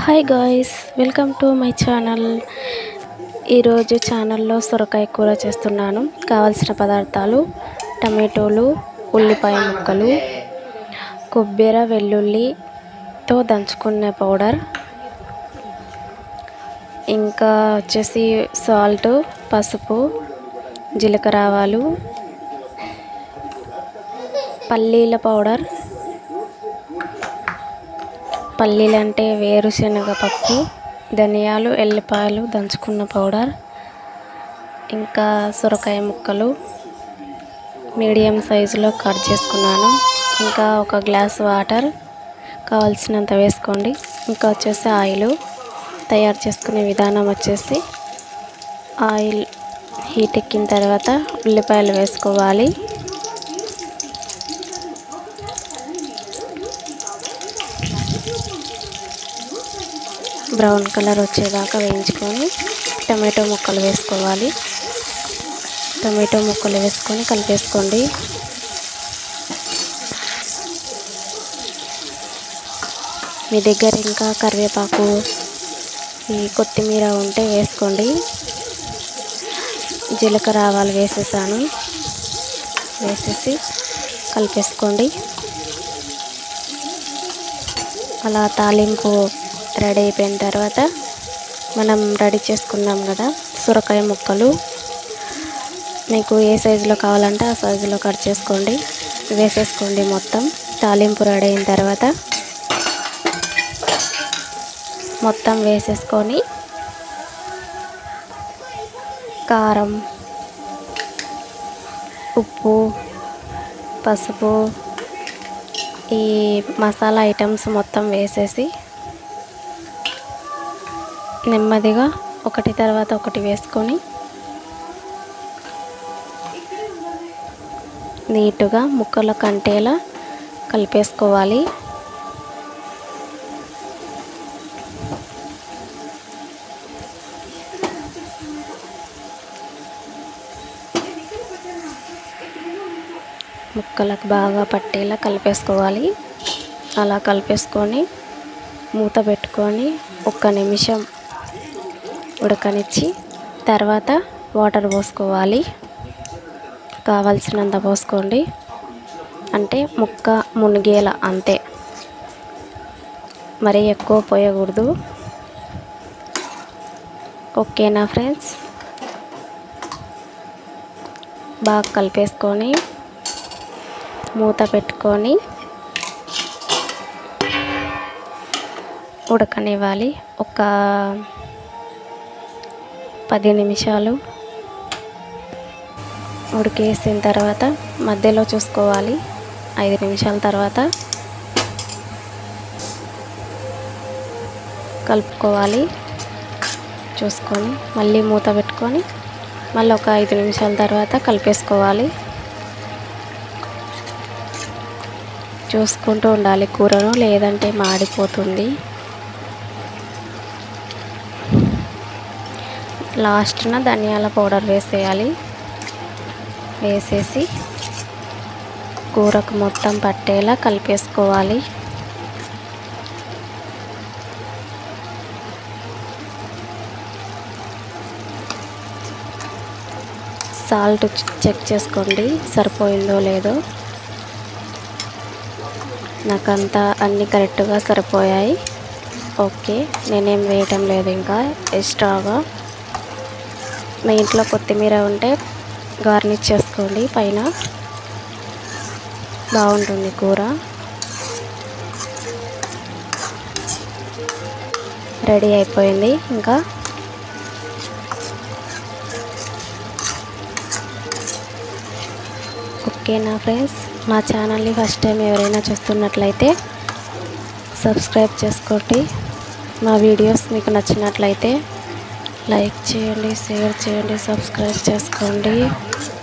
hi guys welcome to my channel ఈరోజు ఛానల్లో సొరకాయ కూర చేస్తున్నాను కావలసిన పదార్థాలు టమాటోలు ఉల్లిపాయ ముక్కలు కొబ్బరి వెల్లుల్లితో దంచుకునే పౌడర్ ఇంకా వచ్చేసి సాల్ట్ పసుపు జీలకర్ర ఆవాలు పల్లీల పౌడర్ పల్లీలు అంటే వేరుశనగ పప్పు ధనియాలు ఎల్లిపాయలు దంచుకున్న పౌడర్ ఇంకా సొరకాయ ముక్కలు మీడియం సైజులో కట్ చేసుకున్నాను ఇంకా ఒక గ్లాస్ వాటర్ కావాల్సినంత వేసుకోండి ఇంకా వచ్చేసి ఆయిల్ తయారు చేసుకునే విధానం వచ్చేసి ఆయిల్ హీట్ ఎక్కిన తర్వాత ఉల్లిపాయలు వేసుకోవాలి బ్రౌన్ కలర్ వచ్చేదాకా వేయించుకొని టమాటో ముక్కలు వేసుకోవాలి టమాటో ముక్కలు వేసుకొని కలిపేసుకోండి మీ దగ్గర ఇంకా కరివేపాకు ఈ కొత్తిమీర ఉంటే వేసుకోండి జీలకర్ర ఆవాలు వేసేసాను వేసేసి కలిపేసుకోండి అలా తాలింపు రెడీ అయిపోయిన తర్వాత మనం రెడీ చేసుకున్నాం కదా సొరకాయ ముక్కలు మీకు ఏ సైజులో కావాలంటే ఆ సైజులో కట్ చేసుకోండి వేసేసుకోండి మొత్తం తాలింపు రెడీ అయిన తర్వాత మొత్తం వేసేసుకొని కారం ఉప్పు పసుపు ఈ మసాలా ఐటమ్స్ మొత్తం వేసేసి నెమ్మదిగా ఒకటి తర్వాత ఒకటి వేసుకొని నీట్గా ముక్కలు కంటేలా కలిపేసుకోవాలి ముక్కలకు బాగా పట్టేలా కలిపేసుకోవాలి అలా కలిపేసుకొని మూత పెట్టుకొని ఒక్క నిమిషం ఉడకనిచ్చి తర్వాత వాటర్ పోసుకోవాలి కావలసినంత పోసుకోండి అంటే ముక్క మునిగేలా అంతే మరీ ఎక్కువ పోయకూడదు ఓకేనా ఫ్రెండ్స్ బాగా కలిపేసుకొని మూత పెట్టుకొని ఉడకనివ్వాలి ఒక పది నిమిషాలు ఉడికేసిన తర్వాత మధ్యలో చూసుకోవాలి ఐదు నిమిషాల తర్వాత కలుపుకోవాలి చూసుకొని మళ్ళీ మూత పెట్టుకొని మళ్ళీ ఒక ఐదు నిమిషాల తర్వాత కలిపేసుకోవాలి చూసుకుంటూ ఉండాలి కూరను లేదంటే మాడిపోతుంది లాస్ట్న ధనియాల పౌడర్ వేసేయాలి వేసేసి కూరకు మొత్తం పట్టేలా కలిపేసుకోవాలి సాల్ట్ చెక్ చేసుకోండి సరిపోయిందో లేదో నాకంతా అన్నీ కరెక్ట్గా సరిపోయాయి ఓకే నేనేం వేయటం లేదు ఇంకా ఎక్స్ట్రాగా మీ ఇంట్లో కొత్తిమీర ఉంటే గార్నిష్ చేసుకోండి పైన బాగుంటుంది కూర రెడీ అయిపోయింది ఇంకా ఓకేనా ఫ్రెండ్స్ మా ఛానల్ని ఫస్ట్ టైం ఎవరైనా చూస్తున్నట్లయితే సబ్స్క్రైబ్ చేసుకోండి మా వీడియోస్ మీకు నచ్చినట్లయితే లైక్ చేయండి షేర్ చేయండి సబ్స్క్రైబ్ చేసుకోండి